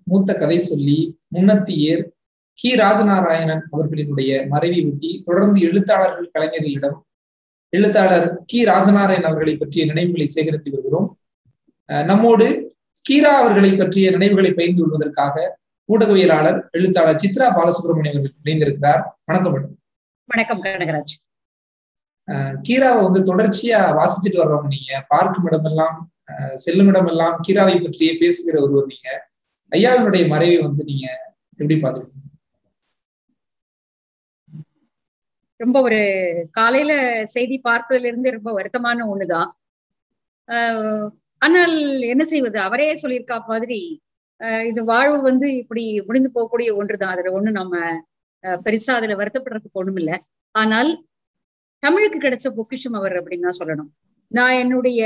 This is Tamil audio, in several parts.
மூத்த கதை சொல்லி முன்னத்தியர் கி ராஜநாராயணன் அவர்களினுடைய மறைவை ஒட்டி தொடர்ந்து எழுத்தாளர்கள் கலைஞர்களிடம் எழுத்தாளர் கி ராஜநாராயணன் அவர்களை பற்றிய நினைவுகளை சேகரித்து வருகிறோம் நம்மோடு கீரா அவர்களை பற்றிய நினைவுகளை பகிர்ந்து கொள்வதற்காக ஊடகவியலாளர் எழுத்தாளர் சித்ரா பாலசுப்ரமணியம் அவர்கள் இணைந்திருக்கிறார் வணக்கம் மேடம் வணக்கம் கனகராஜ் கீராவை வந்து தொடர்ச்சியா வாசிச்சுட்டு வர்றவங்க நீங்க பார்க்கும் இடமெல்லாம் செல்லும் இடமெல்லாம் கீராவை பற்றியே பேசுகிற ஒருவர் நீங்க ஐயாவினுடைய மறைவை வந்து நீங்க எப்படி பாக்குறீங்க ரொம்ப ஒரு காலையில செய்தி பார்ப்பதுல இருந்து ரொம்ப வருத்தமான ஒண்ணுதான் ஆனால் என்ன செய்வது அவரே சொல்லியிருக்கா மாதிரி இது வாழ்வு வந்து இப்படி முடிந்து போகக்கூடிய ஒன்றுதான் அதுல ஒண்ணு நம்ம பெருசா அதுல வருத்தப்படுறதுக்கு ஒண்ணும் இல்லை ஆனால் தமிழுக்கு கிடைச்ச பொக்கிஷம் அவர் அப்படின்னு தான் சொல்லணும் நான் என்னுடைய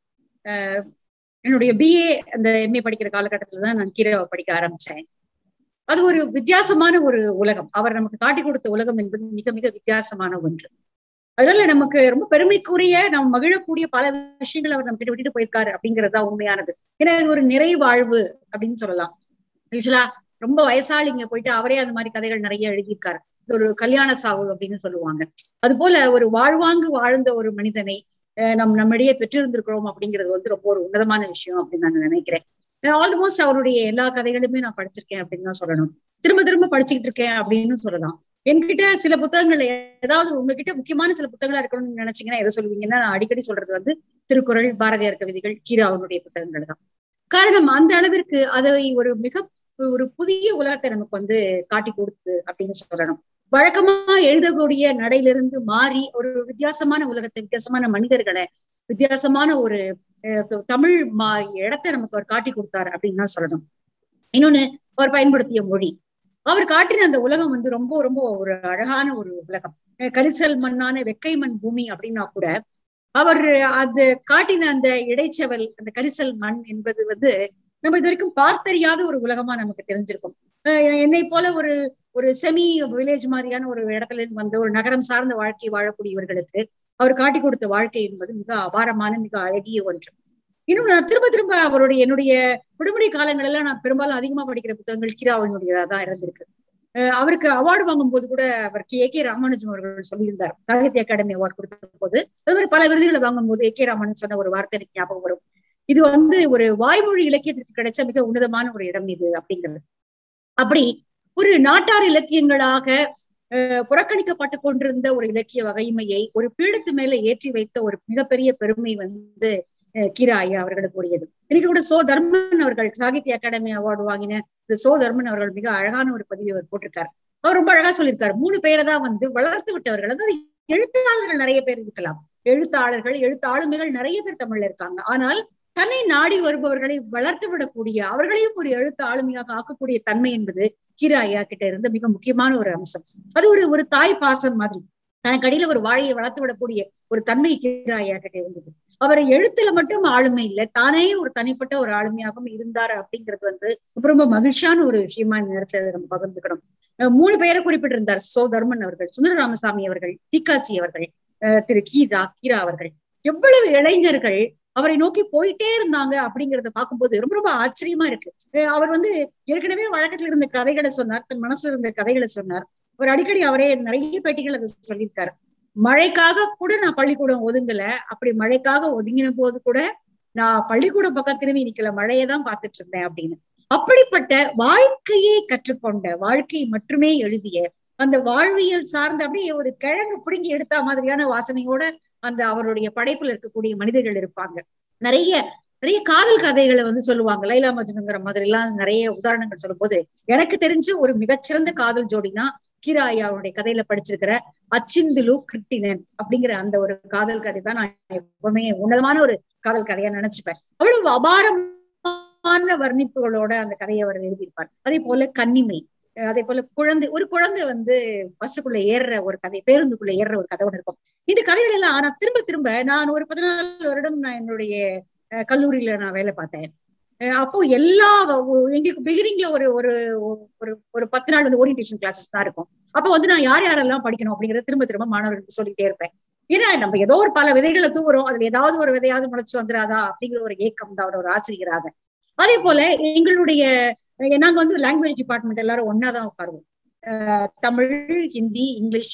என்னுடைய பிஏ அந்த எம்ஏ படிக்கிற காலகட்டத்துல தான் நான் கீரை படிக்க ஆரம்பிச்சேன் அது ஒரு வித்தியாசமான ஒரு உலகம் அவர் நமக்கு காட்டி கொடுத்த உலகம் என்பது மிக மிக வித்தியாசமான ஒன்று அதனால நமக்கு ரொம்ப பெருமைக்குரிய நாம் மகிழக்கூடிய பல விஷயங்கள் அவர் நம்ம கிட்ட விட்டுட்டு போயிருக்காரு அப்படிங்கிறது தான் உண்மையானது ஏன்னா இது ஒரு நிறை வாழ்வு அப்படின்னு சொல்லலாம் யூஸ்வலா ரொம்ப வயசாளிங்க போயிட்டு அவரே அந்த மாதிரி கதைகள் நிறைய எழுதியிருக்காரு ஒரு கல்யாண சாவு அப்படின்னு சொல்லுவாங்க அது போல ஒரு வாழ்வாங்கு வாழ்ந்த ஒரு மனிதனை நம் நம்மிடையே பெற்றிருந்திருக்கிறோம் அப்படிங்கிறது வந்து ரொம்ப ஒரு உன்னதமான விஷயம் அப்படின்னு நான் நினைக்கிறேன் ஆல்மோஸ்ட் அவருடைய எல்லா கதைகளுமே நான் படிச்சிருக்கேன் அப்படின்னு தான் சொல்லணும் திரும்ப திரும்ப படிச்சுக்கிட்டு இருக்கேன் அப்படின்னு சொல்லலாம் என்கிட்ட சில புத்தகங்கள் ஏதாவது உங்ககிட்ட முக்கியமான சில புத்தகங்களா இருக்கணும்னு நினைச்சீங்கன்னா எதை சொல்லுவீங்கன்னா நான் அடிக்கடி சொல்றது வந்து திருக்குறள் பாரதியார் கவிதைகள் கீரா அவனுடைய புத்தகங்கள் தான் காரணம் அந்த அளவிற்கு அதை ஒரு மிக ஒரு புதிய உலகத்தை நமக்கு வந்து காட்டி கொடுத்து அப்படின்னு சொல்லணும் வழக்கமா எழுதக்கூடிய நடையிலிருந்து மாறி ஒரு வித்தியாசமான உலகத்தை வித்தியாசமான மனிதர்களை வித்தியாசமான ஒரு தமிழ் மா இடத்தை நமக்கு அவர் காட்டி கொடுத்தாரு அப்படின்னு தான் சொல்லணும் இன்னொன்னு அவர் பயன்படுத்திய மொழி அவர் காட்டின அந்த உலகம் வந்து ரொம்ப ரொம்ப ஒரு அழகான ஒரு உலகம் கரிசல் மண்ணான வெக்கை மண் பூமி அப்படின்னா கூட அவர் அது காட்டின அந்த இடைச்சவல் அந்த கரிசல் மண் என்பது வந்து நம்ம இது வரைக்கும் பார்த்தறியாத ஒரு உலகமா நமக்கு தெரிஞ்சிருக்கும் என்னை போல ஒரு ஒரு செமி வில்லேஜ் மாதிரியான ஒரு இடத்துல இருந்து வந்த ஒரு நகரம் சார்ந்த வாழ்க்கை வாழக்கூடியவர்களுக்கு அவர் காட்டி கொடுத்த வாழ்க்கை என்பது மிக அபாரமான மிக அழகிய ஒன்று இன்னும் நான் திரும்ப திரும்ப அவருடைய என்னுடைய விடுமுறை காலங்களெல்லாம் நான் பெரும்பாலும் அதிகமா படிக்கிற புத்தகங்கள் கிராவனுடையதா தான் இருந்திருக்கு அவருக்கு அவார்டு வாங்கும் போது கூட அவர் கே கே ராமானுஜம் அவர்கள் சொல்லியிருந்தார் சாகித்ய அகாடமி அவார்டு கொடுத்த போது அது மாதிரி பல விருதுகளை வாங்கும் போது ஏ கே ராமானுஜன் சொன்ன ஒரு வார்த்தை எனக்கு ஞாபகம் வரும் இது வந்து ஒரு வாய்மொழி இலக்கியத்திற்கு கிடைச்ச மிக உன்னதமான ஒரு இடம் இது அப்படிங்கிறது அப்படி ஒரு நாட்டார் இலக்கியங்களாக புறக்கணிக்கப்பட்டு கொண்டிருந்த ஒரு இலக்கிய வகைமையை ஒரு பீடத்து மேல ஏற்றி வைத்த ஒரு மிகப்பெரிய பெருமை வந்து கீரா ஐயா அவர்களுக்கு உரியது இன்னைக்கு கூட சோ தர்மன் அவர்கள் சாகித்ய அகாடமி அவார்டு வாங்கின சோ தர்மன் அவர்கள் மிக அழகான ஒரு பதிவு அவர் போட்டிருக்காரு அவர் ரொம்ப அழகா சொல்லியிருக்காரு மூணு பேரை தான் வந்து வளர்த்து விட்டவர்கள் அதாவது எழுத்தாளர்கள் நிறைய பேர் இருக்கலாம் எழுத்தாளர்கள் எழுத்தாளுமைகள் நிறைய பேர் தமிழ்ல இருக்காங்க ஆனால் தன்னை நாடி வருபவர்களை வளர்த்து விடக்கூடிய அவர்களையும் ஒரு எழுத்து ஆளுமையாக ஆக்கக்கூடிய தன்மை என்பது கீரா ஐயா கிட்ட இருந்த மிக முக்கியமான ஒரு அம்சம் அது ஒரு ஒரு தாய் பாசம் மாதிரி தனக்கு அடியில ஒரு வாழையை வளர்த்து விடக்கூடிய ஒரு தன்மை கீரா ஐயா கிட்ட இருந்தது அவரை எழுத்துல மட்டும் ஆளுமை இல்லை தானே ஒரு தனிப்பட்ட ஒரு ஆளுமையாகவும் இருந்தார் அப்படிங்கிறது வந்து ரொம்ப மகிழ்ச்சியான ஒரு விஷயமா இந்த நேரத்துல நம்ம பகிர்ந்துக்கணும் மூணு பேரை குறிப்பிட்டிருந்தார் சோ தர்மன் அவர்கள் சுந்தர ராமசாமி அவர்கள் தீகாசி அவர்கள் திரு கீதா கீரா அவர்கள் எவ்வளவு இளைஞர்கள் அவரை நோக்கி போயிட்டே இருந்தாங்க அப்படிங்கறத பார்க்கும்போது ரொம்ப ரொம்ப ஆச்சரியமா இருக்கு அவர் வந்து ஏற்கனவே வழக்கத்துல இருந்த கதைகளை சொன்னார் தன் மனசுல இருந்த கதைகளை சொன்னார் அவர் அடிக்கடி அவரே நிறைய பேட்டிகள் அதை சொல்லியிருக்காரு மழைக்காக கூட நான் பள்ளிக்கூடம் ஒதுங்கல அப்படி மழைக்காக ஒதுங்கின போது கூட நான் பள்ளிக்கூடம் பக்கம் திரும்பி நிக்கல மழையை தான் பார்த்துட்டு இருந்தேன் அப்படின்னு அப்படிப்பட்ட வாழ்க்கையை கற்றுக்கொண்ட வாழ்க்கை மட்டுமே எழுதிய அந்த வாழ்வியல் சார்ந்த அப்படியே ஒரு கிழங்கு பிடுங்கி எடுத்த மாதிரியான வாசனையோட அந்த அவருடைய படைப்புல இருக்கக்கூடிய மனிதர்கள் இருப்பாங்க நிறைய நிறைய காதல் கதைகளை வந்து சொல்லுவாங்க லைலா மஜ்னுங்கிற மாதிரி எல்லாம் நிறைய உதாரணங்கள் சொல்லும் போது எனக்கு தெரிஞ்சு ஒரு மிகச்சிறந்த காதல் ஜோடினா கீரா ஐயாவுடைய கதையில படிச்சிருக்கிற அச்சிந்துலு கிருட்டினன் அப்படிங்கிற அந்த ஒரு காதல் கதை தான் நான் எப்பவுமே உன்னதமான ஒரு காதல் கதையா நினைச்சுப்பேன் அவ்வளவு அபாரமான வர்ணிப்புகளோட அந்த கதையை அவர் எழுதியிருப்பார் அதே போல கன்னிமை அதே போல குழந்தை ஒரு குழந்தை வந்து பஸ்ஸுக்குள்ள ஏறுற ஒரு கதை பேருந்துக்குள்ள ஏறுற ஒரு கதை ஒன்று இருக்கும் இந்த கதைகள் எல்லாம் ஆனா திரும்ப திரும்ப நான் ஒரு பதினாலு வருடம் நான் என்னுடைய கல்லூரியில நான் வேலை பார்த்தேன் அப்போ எல்லா எங்களுக்கு பிகினிங்ல ஒரு ஒரு ஒரு ஒரு பத்து நாள் வந்து ஓரியன்டேஷன் கிளாஸஸ் தான் இருக்கும் அப்போ வந்து நான் யார் யாரெல்லாம் படிக்கணும் அப்படிங்கறத திரும்ப திரும்ப மாணவர்களுக்கு சொல்லிட்டே இருப்பேன் ஏன்னா நம்ம ஏதோ ஒரு பல விதைகளை தூவுறோம் அதுல ஏதாவது ஒரு விதையாவது முளைச்சு வந்துடாதா அப்படிங்கிற ஒரு ஏக்கம் தான் ஒரு ஆசிரியராக அதே போல எங்களுடைய நாங்க வந்து லாங்குவேஜ் டிபார்ட்மெண்ட் எல்லாரும் ஒன்னாதான் உட்காருவோம் தமிழ் ஹிந்தி இங்கிலீஷ்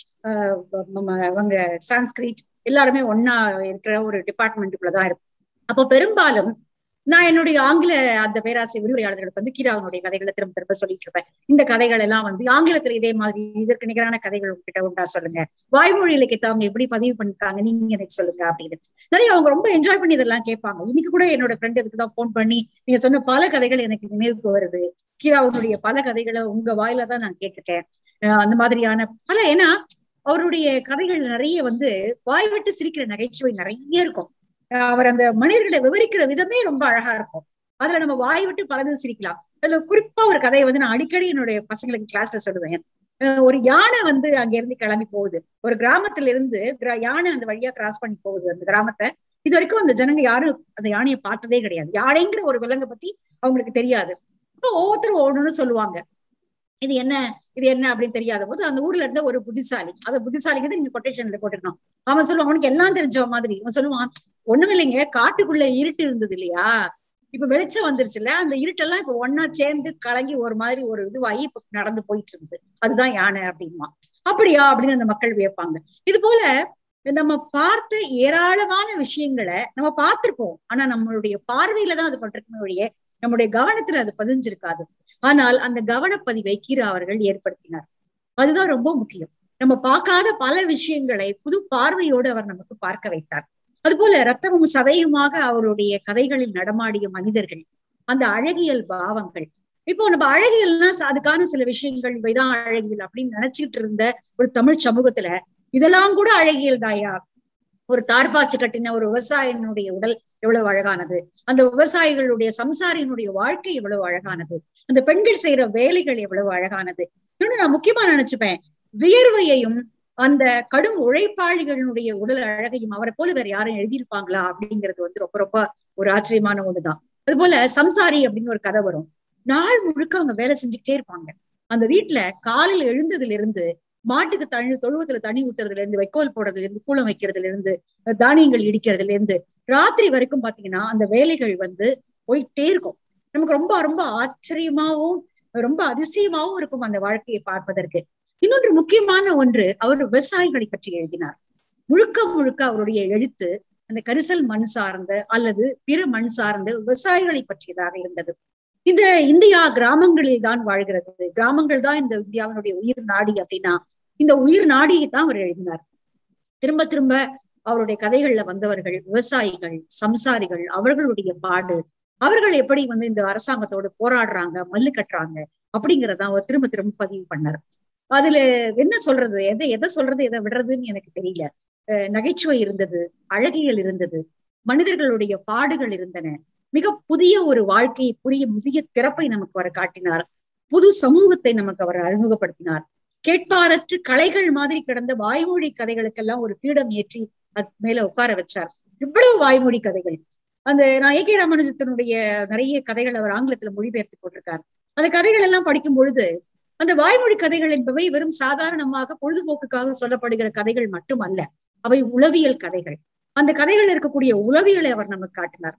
அவங்க சான்ஸ்கிரிட் எல்லாருமே ஒன்னா இருக்கிற ஒரு டிபார்ட்மெண்ட்டுக்குள்ளதான் இருக்கும் அப்போ பெரும்பாலும் நான் என்னுடைய ஆங்கில அந்த பேராசிரியர் விரிவுரையாளர்களுக்கு வந்து கீராவனுடைய கதைகளை திரும்ப திரும்ப சொல்லிட்டு இருப்பேன் இந்த கதைகள் எல்லாம் வந்து ஆங்கிலத்துல இதே மாதிரி இதற்கு நிகரான கதைகள் உங்ககிட்ட உண்டா சொல்லுங்க வாய்மொழி இலக்கியத்தை அவங்க எப்படி பதிவு பண்ணிருக்காங்க நீங்க எனக்கு சொல்லுங்க அப்படின்னு நிறைய அவங்க ரொம்ப என்ஜாய் பண்ணி இதெல்லாம் கேட்பாங்க இன்னைக்கு கூட என்னோட ஃப்ரெண்ட் இதுக்கு தான் போன் பண்ணி நீங்க சொன்ன பல கதைகள் எனக்கு நினைவுக்கு வருது கீராவனுடைய பல கதைகளை உங்க வாயில தான் நான் கேட்டிருக்கேன் அந்த மாதிரியான பல ஏன்னா அவருடைய கதைகள் நிறைய வந்து வாய் விட்டு சிரிக்கிற நகைச்சுவை நிறைய இருக்கும் அவர் அந்த மனிதர்களை விவரிக்கிற விதமே ரொம்ப அழகா இருக்கும் அதுல நம்ம வாய் விட்டு பலது சிரிக்கலாம் அதுல குறிப்பா ஒரு கதையை வந்து நான் அடிக்கடி என்னுடைய பசங்களுக்கு கிளாஸ்ல சொல்லுவேன் ஒரு யானை வந்து அங்க இருந்து கிளம்பி போகுது ஒரு கிராமத்துல இருந்து யானை அந்த வழியா கிராஸ் பண்ணி போகுது அந்த கிராமத்தை இது வரைக்கும் அந்த ஜனங்க யாரும் அந்த யானையை பார்த்ததே கிடையாது யானைங்கிற ஒரு விலங்கை பத்தி அவங்களுக்கு தெரியாது இப்போ ஒவ்வொருத்தரும் ஒவ்வொன்னு சொல்லுவாங்க இது என்ன இது என்ன அப்படின்னு தெரியாத போது அந்த ஊர்ல இருந்த ஒரு புத்திசாலி அந்த புத்திசாலிக்கு நீங்க கொட்டேஷன்ல போட்டுக்கணும் அவன் சொல்லுவான் அவனுக்கு எல்லாம் தெரிஞ்ச மாதிரி அவன் சொல்லுவான் ஒண்ணும் இல்லைங்க காட்டுக்குள்ள இருட்டு இருந்தது இல்லையா இப்ப வெளிச்சம் வந்துருச்சுல்ல அந்த இருட்டெல்லாம் இப்ப ஒன்னா சேர்ந்து கலங்கி ஒரு மாதிரி ஒரு இதுவாகி இப்ப நடந்து போயிட்டு இருந்தது அதுதான் யானை அப்படின்மா அப்படியா அப்படின்னு அந்த மக்கள் வியப்பாங்க இது போல நம்ம பார்த்த ஏராளமான விஷயங்களை நம்ம பார்த்திருப்போம் ஆனா நம்மளுடைய பார்வையில தான் அது பட்டிருக்கணும் வழியே நம்முடைய கவனத்துல அது பதிஞ்சிருக்காது ஆனால் அந்த கவனப்பதிவை கீரா அவர்கள் ஏற்படுத்தினார் அதுதான் ரொம்ப முக்கியம் நம்ம பார்க்காத பல விஷயங்களை புது பார்வையோடு அவர் நமக்கு பார்க்க வைத்தார் அதுபோல ரத்தமும் சதையுமாக அவருடைய கதைகளில் நடமாடிய மனிதர்கள் அந்த அழகியல் பாவங்கள் இப்போ நம்ம அழகியல்னா அதுக்கான சில விஷயங்கள் இவைதான் அழகியல் அப்படின்னு நினைச்சிட்டு இருந்த ஒரு தமிழ் சமூகத்துல இதெல்லாம் கூட அழகியல் தாயா ஒரு தார்பாச்சு கட்டின ஒரு விவசாயினுடைய உடல் எவ்வளவு அழகானது அந்த விவசாயிகளுடைய சம்சாரியினுடைய வாழ்க்கை எவ்வளவு அழகானது அந்த பெண்கள் செய்யற வேலைகள் எவ்வளவு அழகானது இன்னொன்னு நான் முக்கியமா நினைச்சுப்பேன் வியர்வையையும் அந்த கடும் உழைப்பாளிகளுடைய உடல் அழகையும் அவரை போல வேற யாரும் எழுதியிருப்பாங்களா அப்படிங்கிறது வந்து ரொம்ப ரொம்ப ஒரு ஆச்சரியமான ஒண்ணுதான் அது போல சம்சாரி அப்படின்னு ஒரு கதை வரும் நாள் முழுக்க அவங்க வேலை செஞ்சுக்கிட்டே இருப்பாங்க அந்த வீட்டுல காலையில எழுந்ததுல இருந்து மாட்டுக்கு தண்ணி தொழுவத்துல தண்ணி ஊத்துறதுல இருந்து வைக்கோல் போடுறதுல இருந்து கூலம் வைக்கிறதுல இருந்து தானியங்கள் இடிக்கிறதுல இருந்து ராத்திரி வரைக்கும் பாத்தீங்கன்னா அந்த வேலைகள் வந்து போயிட்டே இருக்கும் நமக்கு ரொம்ப ரொம்ப ஆச்சரியமாவும் ரொம்ப அதிசயமாவும் இருக்கும் அந்த வாழ்க்கையை பார்ப்பதற்கு இன்னொன்று முக்கியமான ஒன்று அவர் விவசாயிகளை பற்றி எழுதினார் முழுக்க முழுக்க அவருடைய எழுத்து அந்த கரிசல் மண் சார்ந்த அல்லது பிற மண் சார்ந்த விவசாயிகளை பற்றியதாக இருந்தது இந்த இந்தியா கிராமங்களில் தான் வாழ்கிறது கிராமங்கள் தான் இந்த இந்தியாவினுடைய உயிர் நாடி அப்படின்னா இந்த உயிர் நாடியை தான் அவர் எழுதினார் திரும்ப திரும்ப அவருடைய கதைகள்ல வந்தவர்கள் விவசாயிகள் சம்சாரிகள் அவர்களுடைய பாடு அவர்கள் எப்படி வந்து இந்த அரசாங்கத்தோடு போராடுறாங்க மல்லு கட்டுறாங்க அப்படிங்கறத அவர் திரும்ப திரும்ப பதிவு பண்ணார் அதுல என்ன சொல்றது எதை எதை சொல்றது எதை விடுறதுன்னு எனக்கு தெரியல நகைச்சுவை இருந்தது அழகியல் இருந்தது மனிதர்களுடைய பாடுகள் இருந்தன மிக புதிய ஒரு வாழ்க்கையை புரிய புதிய திறப்பை நமக்கு அவர் காட்டினார் புது சமூகத்தை நமக்கு அவர் அறிமுகப்படுத்தினார் கேட்பாரற்று கலைகள் மாதிரி கிடந்த வாய்மொழி கதைகளுக்கெல்லாம் ஒரு பீடம் ஏற்றி அது மேல உட்கார வச்சார் இவ்வளவு வாய்மொழி கதைகள் அந்த நான் ஏ கே ராமானுஜத்தினுடைய நிறைய கதைகள் அவர் ஆங்கிலத்துல மொழிபெயர்த்து போட்டிருக்கார் அந்த கதைகள் எல்லாம் படிக்கும் பொழுது அந்த வாய்மொழி கதைகள் என்பவை வெறும் சாதாரணமாக பொழுதுபோக்குக்காக சொல்லப்படுகிற கதைகள் மட்டுமல்ல அவை உளவியல் கதைகள் அந்த கதைகள் இருக்கக்கூடிய உளவியலை அவர் நமக்கு காட்டினார்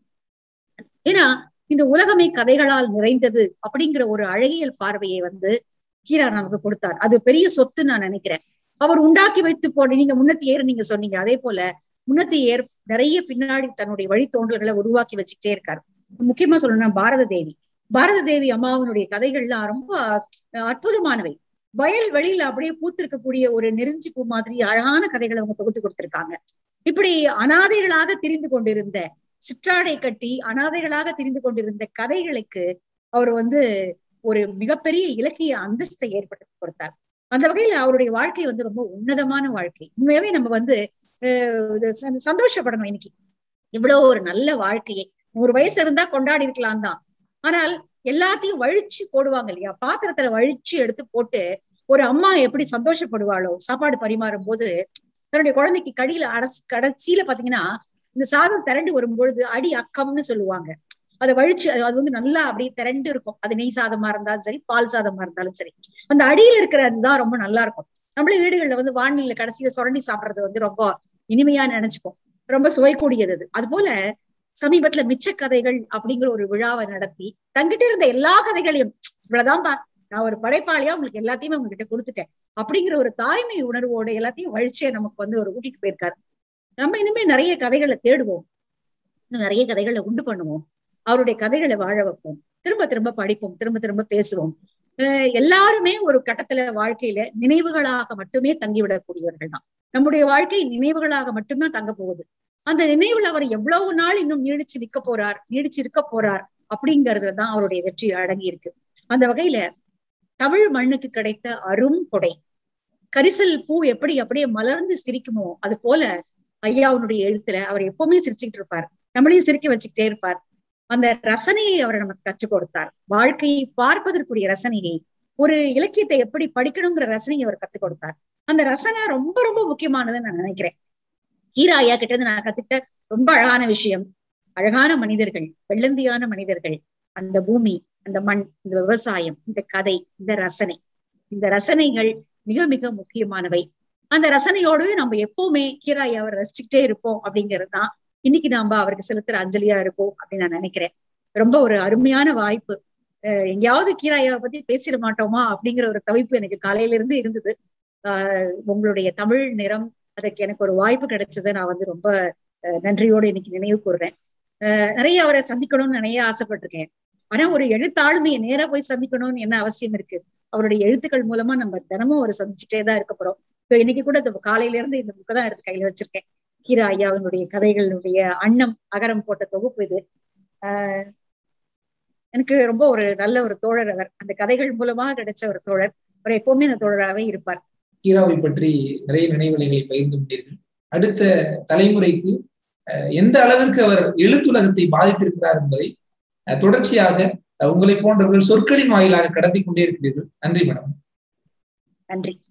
ஏன்னா இந்த உலகமே கதைகளால் நிறைந்தது அப்படிங்கிற ஒரு அழகியல் பார்வையை வந்து கீரா நமக்கு கொடுத்தார் அது பெரிய சொத்து நான் நினைக்கிறேன் அவர் உண்டாக்கி வைத்து போன நீங்க முன்னத்தி ஏர் நீங்க சொன்னீங்க அதே போல முன்னத்தி ஏர் நிறைய பின்னாடி தன்னுடைய வழித்தோன்றல்களை உருவாக்கி வச்சுக்கிட்டே இருக்காரு முக்கியமா சொல்லணும்னா பாரத தேவி பாரத தேவி அம்மாவனுடைய கதைகள்லாம் ரொம்ப அற்புதமானவை வயல் வெளியில அப்படியே பூத்திருக்கக்கூடிய ஒரு நெருஞ்சி பூ மாதிரி அழகான கதைகளை அவங்க தொகுத்து கொடுத்திருக்காங்க இப்படி அனாதைகளாக திரிந்து கொண்டிருந்த சிற்றாடை கட்டி அனாதைகளாக திரிந்து கொண்டிருந்த கதைகளுக்கு அவர் வந்து ஒரு மிகப்பெரிய இலக்கிய அந்தஸ்தை ஏற்படுத்தி கொடுத்தார் அந்த வகையில அவருடைய வாழ்க்கை வந்து ரொம்ப உன்னதமான வாழ்க்கை உண்மையாவே நம்ம வந்து சந்தோஷப்படணும் இன்னைக்கு இவ்வளவு ஒரு நல்ல வாழ்க்கையை நூறு வயசு இருந்தா கொண்டாடி இருக்கலாம் தான் ஆனால் எல்லாத்தையும் வழிச்சு போடுவாங்க இல்லையா பாத்திரத்துல வழிச்சு எடுத்து போட்டு ஒரு அம்மா எப்படி சந்தோஷப்படுவாளோ சாப்பாடு பரிமாறும் போது தன்னுடைய குழந்தைக்கு கடியில அரசு கடைசியில பாத்தீங்கன்னா இந்த சாதம் திரண்டு வரும்பொழுது அடி அக்கம்னு சொல்லுவாங்க அதை வழிச்சு அது வந்து நல்லா அப்படியே திரண்டு இருக்கும் அது நெய் சாதமா இருந்தாலும் சரி பால் சாதமா இருந்தாலும் சரி அந்த அடியில இருக்கிறது தான் ரொம்ப நல்லா இருக்கும் நம்மளே வீடுகள்ல வந்து வானிலையில கடைசியில சுரண்டி சாப்பிடுறது வந்து ரொம்ப இனிமையா நினைச்சுப்போம் ரொம்ப சுவை கூடியது அது அது போல சமீபத்துல மிச்ச கதைகள் அப்படிங்கிற ஒரு விழாவை நடத்தி தங்கிட்ட இருந்த எல்லா கதைகளையும் இவ்வளவுதான்பா நான் ஒரு படைப்பாளியா உங்களுக்கு எல்லாத்தையுமே உங்ககிட்ட கொடுத்துட்டேன் அப்படிங்கிற ஒரு தாய்மை உணர்வோட எல்லாத்தையும் வழிச்சே நமக்கு வந்து ஒரு ஊட்டிட்டு போயிருக்காரு நம்ம இனிமே நிறைய கதைகளை தேடுவோம் நிறைய கதைகளை உண்டு பண்ணுவோம் அவருடைய கதைகளை வாழ வைப்போம் திரும்ப திரும்ப படிப்போம் திரும்ப திரும்ப பேசுவோம் எல்லாருமே ஒரு கட்டத்துல வாழ்க்கையில நினைவுகளாக மட்டுமே தங்கிவிடக்கூடியவர்கள் தான் நம்முடைய வாழ்க்கை நினைவுகளாக மட்டும்தான் தங்க போகுது அந்த நினைவுல அவர் எவ்வளவு நாள் இன்னும் நீடிச்சு நிக்க போறார் நீடிச்சு இருக்க போறார் அப்படிங்கறதுல தான் அவருடைய வெற்றி அடங்கி இருக்கு அந்த வகையில தமிழ் மண்ணுக்கு கிடைத்த அரும் கொடை கரிசல் பூ எப்படி அப்படியே மலர்ந்து சிரிக்குமோ அது போல ஐயாவுடைய எழுத்துல அவர் எப்பவுமே சிரிச்சுக்கிட்டு இருப்பார் நம்மளையும் சிரிக்க வச்சுக்கிட்டே இருப்பார் அந்த ரசனையை அவர் நமக்கு கற்றுக் கொடுத்தார் வாழ்க்கையை பார்ப்பதற்குரிய ரசனையை ஒரு இலக்கியத்தை எப்படி படிக்கணுங்கிற ரசனையை அவர் கத்துக் கொடுத்தார் அந்த ரசனை ரொம்ப ரொம்ப முக்கியமானதுன்னு நான் நினைக்கிறேன் ஹீரா ஐயா கிட்ட இருந்து நான் கத்துக்கிட்ட ரொம்ப அழகான விஷயம் அழகான மனிதர்கள் வெள்ளந்தியான மனிதர்கள் அந்த பூமி அந்த மண் இந்த விவசாயம் இந்த கதை இந்த ரசனை இந்த ரசனைகள் மிக மிக முக்கியமானவை அந்த ரசனையோடு நம்ம எப்பவுமே ஹீராயாவை ரசிச்சுக்கிட்டே இருப்போம் அப்படிங்கிறது தான் இன்னைக்கு நாம அவருக்கு செலுத்துற அஞ்சலியா இருக்கும் அப்படின்னு நான் நினைக்கிறேன் ரொம்ப ஒரு அருமையான வாய்ப்பு எங்கேயாவது கீராயாவை பத்தி பேசிட மாட்டோமா அப்படிங்கிற ஒரு தவிப்பு எனக்கு காலையில இருந்து இருந்தது ஆஹ் உங்களுடைய தமிழ் நிறம் அதுக்கு எனக்கு ஒரு வாய்ப்பு கிடைச்சதை நான் வந்து ரொம்ப நன்றியோடு இன்னைக்கு நினைவு கூறுறேன் நிறைய அவரை சந்திக்கணும்னு நிறைய ஆசைப்பட்டிருக்கேன் ஆனா ஒரு எழுத்தாளுமையை நேரா போய் சந்திக்கணும்னு என்ன அவசியம் இருக்கு அவருடைய எழுத்துக்கள் மூலமா நம்ம தினமும் ஒரு சந்திச்சுட்டே தான் இருக்க போறோம் இப்போ இன்னைக்கு கூட இந்த காலையில இருந்து இந்த புக்கை தான் எடுத்து கையில வச்சிருக்கேன் கீரா ஐயாவினுடைய கதைகளுடைய அன்னம் அகரம் போட்ட தொகுப்பு இது ஆஹ் எனக்கு ரொம்ப ஒரு நல்ல ஒரு தோழர் அவர் அந்த கதைகள் மூலமாக கிடைச்ச ஒரு தோழர் அவர் எப்பவுமே அந்த தோழராகவே இருப்பார் கீராவை பற்றி நிறைய நினைவலைகளை பகிர்ந்து கொண்டீர்கள் அடுத்த தலைமுறைக்கு எந்த அளவிற்கு அவர் எழுத்துலகத்தை பாதித்திருக்கிறார் என்பதை தொடர்ச்சியாக உங்களை போன்றவர்கள் சொற்களின் வாயிலாக கடத்தி கொண்டே இருக்கிறீர்கள் நன்றி மேடம் நன்றி